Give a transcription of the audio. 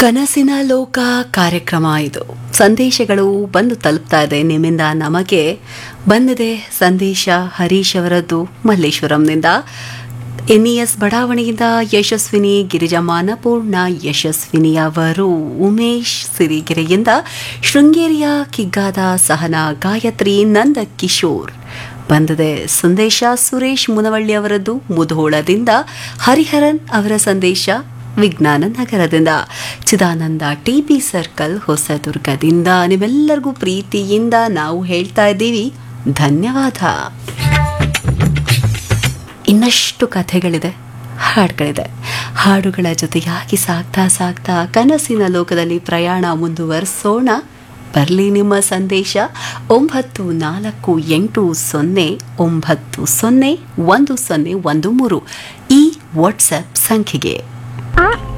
ಕನಸಿನ ಲೋಕ ಕಾರ್ಯಕ್ರಮ ಇದು ಸಂದೇಶಗಳು ಬಂದು ತಲುಪ್ತಾ ಇದೆ ನಿಮ್ಮಿಂದ ನಮಗೆ ಬಂದಿದೆ ಸಂದೇಶ ಹರೀಶ್ ಅವರದ್ದು ಮಲ್ಲೇಶ್ವರಂನಿಂದ ಎನ್ಇಎಸ್ ಬಡಾವಣೆಯಿಂದ ಯಶಸ್ವಿನಿ ಗಿರಿಜಮಾನಪೂರ್ಣ ಯಶಸ್ವಿನಿ ಅವರು ಉಮೇಶ್ ಸಿರಿಗೆರೆಯಿಂದ ಶೃಂಗೇರಿಯ ಕಿಗ್ಗಾದ ಸಹನಾ ಗಾಯತ್ರಿ ನಂದ ಕಿಶೋರ್ ಬಂದಿದೆ ಸಂದೇಶ ಸುರೇಶ್ ಮುನವಳ್ಳಿ ಅವರದ್ದು ಮುಧೋಳದಿಂದ ಹರಿಹರನ್ ಅವರ ಸಂದೇಶ ವಿಜ್ಞಾನ ನಗರದಿಂದ ಚಿದಾನಂದ ಟಿಬಿ ಸರ್ಕಲ್ ಹೊಸದುರ್ಗದಿಂದ ನಿಮ್ಮೆಲ್ಲರಿಗೂ ಪ್ರೀತಿಯಿಂದ ನಾವು ಹೇಳ್ತಾ ಇದ್ದೀವಿ ಧನ್ಯವಾದ ಇನ್ನಷ್ಟು ಕಥೆಗಳಿದೆ ಹಾಡುಗಳಿದೆ ಹಾಡುಗಳ ಜೊತೆಯಾಗಿ ಸಾಗ್ತಾ ಸಾಗ್ತಾ ಕನಸಿನ ಲೋಕದಲ್ಲಿ ಪ್ರಯಾಣ ಮುಂದುವರಿಸೋಣ ಬರಲಿ ನಿಮ್ಮ ಸಂದೇಶ ಒಂಬತ್ತು ನಾಲ್ಕು ಎಂಟು ಸೊನ್ನೆ ಒಂಬತ್ತು ಸೊನ್ನೆ ಒಂದು ಸೊನ್ನೆ ಒಂದು ಮೂರು ಈ ವಾಟ್ಸಪ್ ಸಂಖ್ಯೆಗೆ ಆ